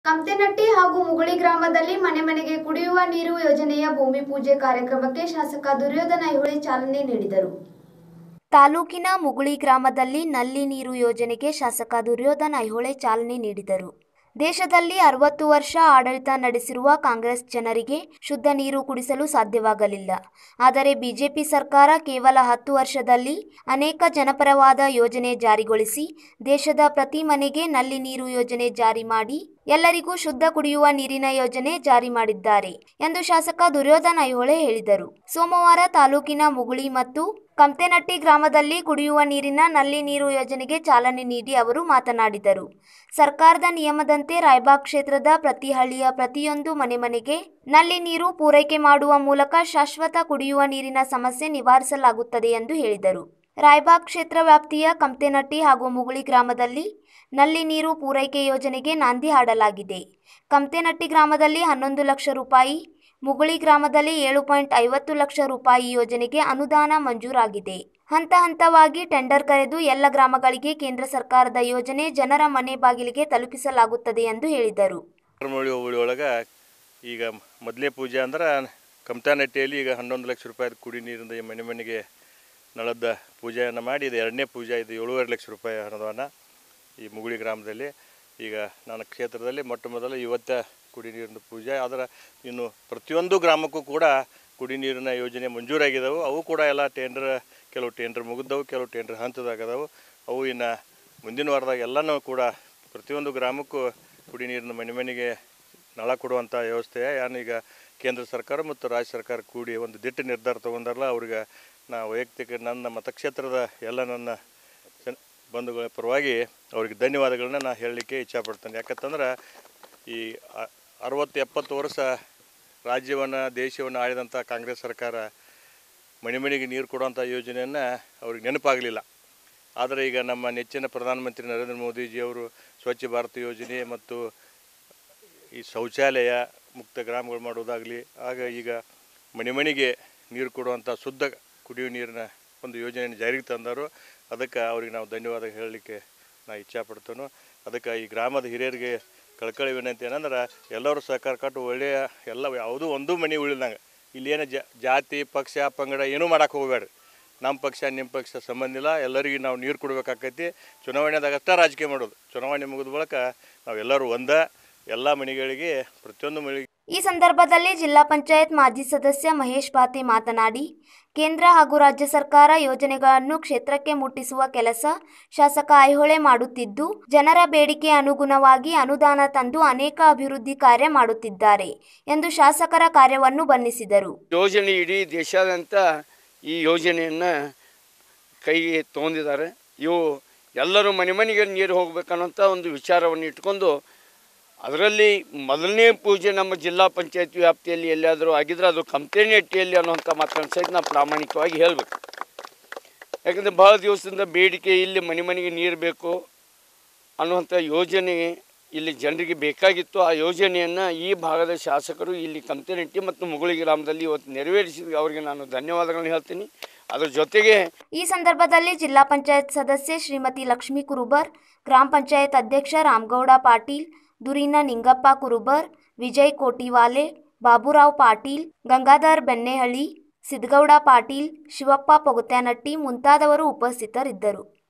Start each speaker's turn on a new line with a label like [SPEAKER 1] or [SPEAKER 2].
[SPEAKER 1] ಕಂತೆನಟ್ಟಿ ಹಾಗೂ ಮುಗುಳಿ ಗ್ರಾಮದಲ್ಲಿ ಮನೆ ಮನೆಗೆ ಕುಡಿಯುವ ನೀರು ಯೋಜನೆಯ ಭೂಮಿ ಪೂಜೆ ಕಾರ್ಯಕ್ರಮಕ್ಕೆ ಶಾಸಕ ದುರ್ಯೋಧನ ಐಹೊಳೆ ಚಾಲನೆ ನೀಡಿದರು ತಾಲೂಕಿನ ಮುಗುಳಿ ಗ್ರಾಮದಲ್ಲಿ ನಲ್ಲಿ ನೀರು ಯೋಜನೆಗೆ ಶಾಸಕ ದುರ್ಯೋಧನ ಐಹೊಳೆ ಚಾಲನೆ ನೀಡಿದರು ದೇಶದಲ್ಲಿ ಅರವತ್ತು ವರ್ಷ ಆಡಳಿತ ನಡೆಸಿರುವ ಕಾಂಗ್ರೆಸ್ ಜನರಿಗೆ ಶುದ್ಧ ನೀರು ಕುಡಿಸಲು ಸಾಧ್ಯವಾಗಲಿಲ್ಲ ಆದರೆ ಬಿಜೆಪಿ ಸರ್ಕಾರ ಕೇವಲ ಹತ್ತು ವರ್ಷದಲ್ಲಿ ಅನೇಕ ಜನಪರವಾದ ಯೋಜನೆ ಜಾರಿಗೊಳಿಸಿ ದೇಶದ ಪ್ರತಿ ಮನೆಗೆ ನಲ್ಲಿ ನೀರು ಯೋಜನೆ ಜಾರಿ ಮಾಡಿ ಎಲ್ಲರಿಗೂ ಶುದ್ಧ ಕುಡಿಯುವ ನೀರಿನ ಯೋಜನೆ ಜಾರಿ ಮಾಡಿದ್ದಾರೆ ಎಂದು ಶಾಸಕ ದುರ್ಯೋಧನ ಐಹೊಳೆ ಹೇಳಿದರು ಸೋಮವಾರ ತಾಲೂಕಿನ ಮುಗುಳಿ ಮತ್ತು ಕಂತೆನಟ್ಟಿ ಗ್ರಾಮದಲ್ಲಿ ಕುಡಿಯುವ ನೀರಿನ ನಲ್ಲಿ ನೀರು ಯೋಜನೆಗೆ ಚಾಲನೆ ನೀಡಿ ಅವರು ಮಾತನಾಡಿದರು ಸರ್ಕಾರದ ನಿಯಮದಂತೆ ರಾಯಬಾಗ್ ಕ್ಷೇತ್ರದ ಪ್ರತಿ ಹಳ್ಳಿಯ ಪ್ರತಿಯೊಂದು ಮನೆ ಮನೆಗೆ ನಲ್ಲಿ ನೀರು ಪೂರೈಕೆ ಮಾಡುವ ಮೂಲಕ ಶಾಶ್ವತ ಕುಡಿಯುವ ನೀರಿನ ಸಮಸ್ಯೆ ನಿವಾರಿಸಲಾಗುತ್ತದೆ ಎಂದು ಹೇಳಿದರು ರಾಯಬಾಗ್ ಕ್ಷೇತ್ರ ವ್ಯಾಪ್ತಿಯ ಕಂತೆನಟ್ಟಿ ಹಾಗೂ ಮುಗುಳಿ ಗ್ರಾಮದಲ್ಲಿ ನಲ್ಲಿ ನೀರು ಪೂರೈಕೆ ಯೋಜನೆಗೆ ನಾಂದಿ ಹಾಡಲಾಗಿದೆ ಕಂತೆನಟ್ಟಿ ಗ್ರಾಮದಲ್ಲಿ ಹನ್ನೊಂದು ಲಕ್ಷ ರೂಪಾಯಿ ಮುಗುಳಿ ಗ್ರಾಮದಲ್ಲಿ ಏಳು ಪಾಯಿಂಟ್ ಐವತ್ತು ಲಕ್ಷ ರೂಪಾಯಿ ಯೋಜನೆಗೆ ಅನುದಾನ ಮಂಜೂರಾಗಿದೆ ಹಂತ ಹಂತವಾಗಿ ಟೆಂಡರ್ ಕರೆದು ಎಲ್ಲ ಗ್ರಾಮಗಳಿಗೆ ಕೇಂದ್ರ ಸರ್ಕಾರದ ಯೋಜನೆ ಜನರ ಮನೆ ಬಾಗಿಲಿಗೆ ತಲುಪಿಸಲಾಗುತ್ತದೆ ಎಂದು ಹೇಳಿದರು
[SPEAKER 2] ಕರ್ಮಳ್ಳಿ ಹೋಬಳಿ ಒಳಗೆ ಈಗ ಮೊದಲನೇ ಪೂಜೆ ಅಂದ್ರೆ ಕಮ್ತಾನಟ್ಟಿಯಲ್ಲಿ ಈಗ ಹನ್ನೊಂದು ಲಕ್ಷ ರೂಪಾಯಿ ಕುಡಿ ನೀರಿಂದ ಈ ಮನೆ ಮನೆಗೆ ನಳದ ಪೂಜೆಯನ್ನು ಮಾಡಿ ಇದು ಎರಡನೇ ಪೂಜೆ ಇದು ಏಳೂವರೆ ಲಕ್ಷ ರೂಪಾಯಿ ಅನುದಾನ ಈ ಮುಗುಳಿ ಗ್ರಾಮದಲ್ಲಿ ಈಗ ನನ್ನ ಕ್ಷೇತ್ರದಲ್ಲಿ ಮೊಟ್ಟ ಮೊದಲು ಇವತ್ತ ಕುಡಿ ನೀರಿನ ಪೂಜೆ ಆದರೆ ಇನ್ನು ಪ್ರತಿಯೊಂದು ಗ್ರಾಮಕ್ಕೂ ಕೂಡ ಕುಡಿ ನೀರಿನ ಯೋಜನೆ ಮಂಜೂರಾಗಿದ್ದಾವೆ ಅವು ಕೂಡ ಎಲ್ಲ ಟೆಂಡರ್ ಕೆಲವು ಟೆಂಡರ್ ಮುಗಿದವು ಕೆಲವು ಟೆಂಡರ್ ಹಂತದಾಗದವು ಅವು ಇನ್ನು ಮುಂದಿನ ವಾರದಾಗ ಎಲ್ಲನೂ ಕೂಡ ಪ್ರತಿಯೊಂದು ಗ್ರಾಮಕ್ಕೂ ಕುಡಿ ನೀರಿನ ಮನೆ ಮನೆಗೆ ನಳ ಕೊಡುವಂಥ ವ್ಯವಸ್ಥೆ ಏನು ಈಗ ಕೇಂದ್ರ ಸರ್ಕಾರ ಮತ್ತು ರಾಜ್ಯ ಸರ್ಕಾರ ಕೂಡಿ ಒಂದು ದಿಟ್ಟ ನಿರ್ಧಾರ ತೊಗೊಂಡಾರಲ್ಲ ಅವ್ರಿಗೆ ನಾ ವೈಯಕ್ತಿಕ ನನ್ನ ಮತಕ್ಷೇತ್ರದ ಎಲ್ಲ ನನ್ನ ಜನ ಬಂಧುಗಳ ಪರವಾಗಿ ಅವ್ರಿಗೆ ಧನ್ಯವಾದಗಳನ್ನ ನಾ ಹೇಳಲಿಕ್ಕೆ ಇಚ್ಛಪಡ್ತೇನೆ ಯಾಕಂತಂದ್ರೆ ಈ ಅ- ಅರವತ್ತು ಎಪ್ಪತ್ತು ವರ್ಷ ರಾಜ್ಯವನ್ನು ದೇಶವನ್ನು ಆಳಿದಂಥ ಕಾಂಗ್ರೆಸ್ ಸರ್ಕಾರ ಮನೆ ಮನೆಗೆ ನೀರು ಕೊಡುವಂಥ ಯೋಜನೆಯನ್ನು ಅವ್ರಿಗೆ ನೆನಪಾಗಲಿಲ್ಲ ಆದರೆ ಈಗ ನಮ್ಮ ನೆಚ್ಚಿನ ಪ್ರಧಾನಮಂತ್ರಿ ನರೇಂದ್ರ ಮೋದಿಜಿಯವರು ಸ್ವಚ್ಛ ಭಾರತ ಯೋಜನೆ ಮತ್ತು ಈ ಶೌಚಾಲಯ ಮುಕ್ತ ಗ್ರಾಮಗಳು ಮಾಡೋದಾಗಲಿ ಆಗ ಈಗ ಮನೆ ಮನೆಗೆ ನೀರು ಕೊಡುವಂಥ ಶುದ್ಧ ಕುಡಿಯುವ ನೀರಿನ ಒಂದು ಯೋಜನೆಯನ್ನು ಜಾರಿಗೆ ತಂದರು ಅದಕ್ಕೆ ಅವ್ರಿಗೆ ನಾವು ಧನ್ಯವಾದ ಹೇಳಲಿಕ್ಕೆ ನಾ ಇಚ್ಛಾಪಡ್ತೇನೆ ಅದಕ್ಕೆ ಈ ಗ್ರಾಮದ ಹಿರಿಯರಿಗೆ ಕಳ್ಕಳಿ ವಿನಂತಿ ಏನಂದ್ರೆ ಎಲ್ಲರೂ ಸಹಕಾರ ಕೊಟ್ಟು ಒಳ್ಳೆಯ ಎಲ್ಲ ಯಾವುದೂ ಒಂದೂ ಮನೆ ಉಳಿದಂಗೆ ಇಲ್ಲೇನು ಜಾತಿ ಪಕ್ಷ ಪಂಗಡ ಏನೂ ಮಾಡಕ್ಕೆ ಹೋಗಬೇಡ್ರಿ ನಮ್ಮ ಪಕ್ಷ ನಿಮ್ಮ ಪಕ್ಷ ಸಂಬಂಧ ಇಲ್ಲ ಎಲ್ಲರಿಗೂ ನಾವು ನೀರು ಕೊಡ್ಬೇಕಾಕೈತಿ ಚುನಾವಣೆದಾಗ ಅಷ್ಟೇ ರಾಜಕೀಯ ಮಾಡೋದು ಚುನಾವಣೆ ಮುಗಿದ ಬಳಿಕ ನಾವೆಲ್ಲರೂ ಒಂದ ಎಲ್ಲ ಮನೆಗಳಿಗೆ ಪ್ರತಿಯೊಂದು ಮನೆಗೆ
[SPEAKER 1] ಈ ಸಂದರ್ಭದಲ್ಲಿ ಜಿಲ್ಲಾ ಪಂಚಾಯತ್ ಮಾಜಿ ಸದಸ್ಯ ಮಹೇಶ್ ಬಾತಿ ಮಾತನಾಡಿ ಕೇಂದ್ರ ಹಾಗೂ ರಾಜ್ಯ ಸರ್ಕಾರ ಯೋಜನೆಗಳನ್ನು ಕ್ಷೇತ್ರಕ್ಕೆ ಮುಟ್ಟಿಸುವ ಕೆಲಸ ಶಾಸಕ ಐಹೊಳೆ ಮಾಡುತ್ತಿದ್ದು ಜನರ ಬೇಡಿಕೆ ಅನುಗುಣವಾಗಿ ಅನುದಾನ ತಂದು ಅನೇಕ ಅಭಿವೃದ್ಧಿ ಕಾರ್ಯ ಮಾಡುತ್ತಿದ್ದಾರೆ ಎಂದು ಶಾಸಕರ ಕಾರ್ಯವನ್ನು ಬಣ್ಣಿಸಿದರು
[SPEAKER 3] ಯೋಜನೆ ಇಡೀ ದೇಶಾದ್ಯಂತ ಈ ಯೋಜನೆಯನ್ನು ಕೈಗೆ ತೊಗೊಂಡಿದ್ದಾರೆ ಇವು ಎಲ್ಲರೂ ಮನೆ ಮನೆಗೆ ನೀರು ಹೋಗ್ಬೇಕನ್ನೋಂಥ ಒಂದು ವಿಚಾರವನ್ನು ಇಟ್ಕೊಂಡು ಅದರಲ್ಲಿ ಮೊದಲನೇ ಪೂಜೆ ನಮ್ಮ ಜಿಲ್ಲಾ ಪಂಚಾಯತ್ ವ್ಯಾಪ್ತಿಯಲ್ಲಿ ಎಲ್ಲಿಯಾದರೂ ಆಗಿದ್ರೆ ಅದು ಕಂಪ್ಲೇನೆಟ್ಟಿಯಲ್ಲಿ ಅನ್ನೋಂಥ ಮಾತನ್ನು ಸಹಿತ ನಾವು ಪ್ರಾಮಾಣಿಕವಾಗಿ ಹೇಳಬೇಕು ಯಾಕಂದರೆ ಭಾಳ ದಿವಸದಿಂದ ಬೇಡಿಕೆ ಇಲ್ಲಿ ಮನೆ ಮನೆಗೆ ನೀರು ಬೇಕು ಅನ್ನುವಂಥ ಯೋಜನೆ ಇಲ್ಲಿ ಜನರಿಗೆ ಬೇಕಾಗಿತ್ತು ಆ ಯೋಜನೆಯನ್ನು ಈ ಭಾಗದ ಶಾಸಕರು ಇಲ್ಲಿ ಕಂತೆನಟ್ಟಿ ಮತ್ತು ಮುಗುಳಿ ಗ್ರಾಮದಲ್ಲಿ ಇವತ್ತು ನೆರವೇರಿಸಿದ ಅವರಿಗೆ ನಾನು ಧನ್ಯವಾದಗಳನ್ನು ಹೇಳ್ತೀನಿ ಅದರ ಜೊತೆಗೆ
[SPEAKER 1] ಈ ಸಂದರ್ಭದಲ್ಲಿ ಜಿಲ್ಲಾ ಪಂಚಾಯತ್ ಸದಸ್ಯೆ ಶ್ರೀಮತಿ ಲಕ್ಷ್ಮೀ ಕುರುಬರ್ ಗ್ರಾಮ ಪಂಚಾಯತ್ ಅಧ್ಯಕ್ಷ ರಾಮಗೌಡ ಪಾಟೀಲ್ ದುರಿನ ನಿಂಗಪ್ಪ ಕುರುಬರ್ ವಿಜಯ್ ಕೋಟಿವಾಲೆ ಬಾಬುರಾವ್ ಪಾಟೀಲ್ ಗಂಗಾಧರ್ ಬೆಣ್ಣೆಹಳ್ಳಿ ಸಿದ್ದಗೌಡ ಪಾಟೀಲ್ ಶಿವಪ್ಪ ಪೊಗತ್ಯಾನಟ್ಟಿ ಮುಂತಾದವರು ಉಪಸ್ಥಿತರಿದ್ದರು